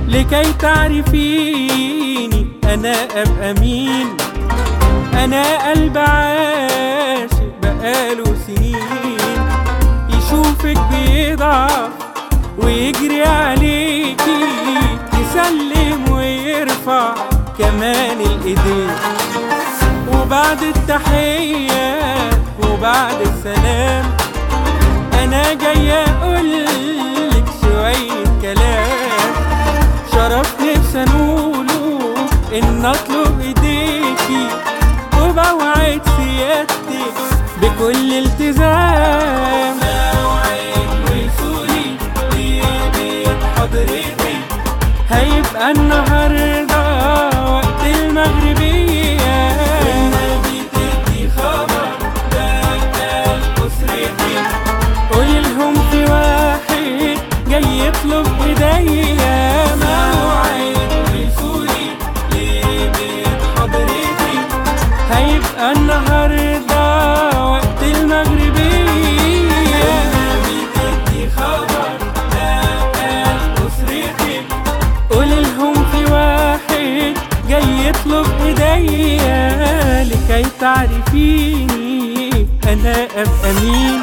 لكي تعرفيني أنا أبقى مين أنا قلب عاشق بقاله سنين يشوفك بيضعف ويجري عليكي يسلم ويرفع كمان الإيدين وبعد التحية وبعد السلام أنا جاي أقولك شوية كلام شرف نفسي أنوله إن أطلب إيديكي وبوعد سيادتك بكل التزام موعد وصولي لبيت حضرتك هيبقى النهارده وقت المغربية والنبي تدي خبر ده قال أسرتي قولي لهم في واحد جاي يطلب ايديا موعد وصولي لبيت حضرتك هيبقى النهارده وقت المغربية والنبي تدي خبر ده قال أسرتك قولي لهم في واحد جاي يطلب ايديا لكي تعرفيني انا ابقى مين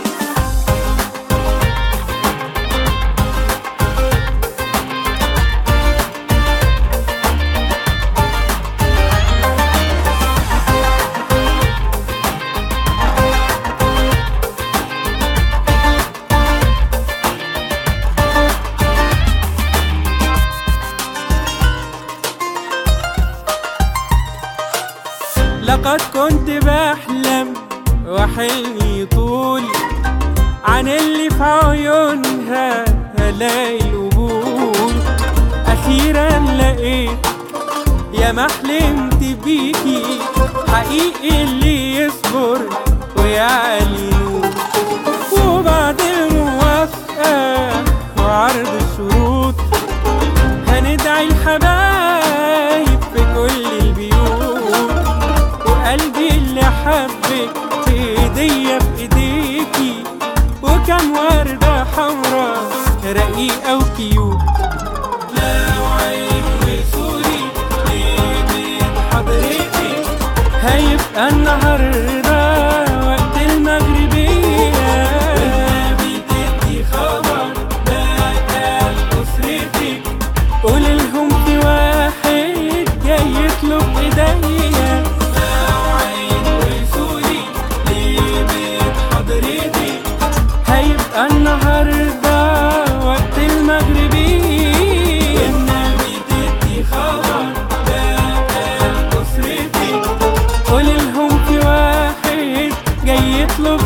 لقد كنت بحلم وحلمي طول عن اللي في عيونها هلاقي القبول أخيرا لقيت يا ما حلمت بيكي حقيقي اللي يصبر ويعلي نور وبعد الموافقة وعرض الشروط هندعي الحبايب في كل البيوت وقلبي اللي حبك هدية في ايديكي وكم وردة حمرا رقيقة وكيوت لو عين وصولي لبيت حضرتك هيبقى النهاردة وقت المغربية والنبي تدي خبر ده قال أسرتك قولي لهم في واحد جاي يطلب ايديا موعد وصولي لبيت حضرتك هيبقى النهارده وقت المغربية والنبي تدي خبر ده قال أسرتك قولي لهم في واحد جاي يطلب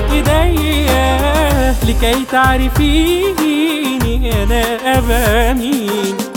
ايديا لكي تعرفيني انا ابقى مين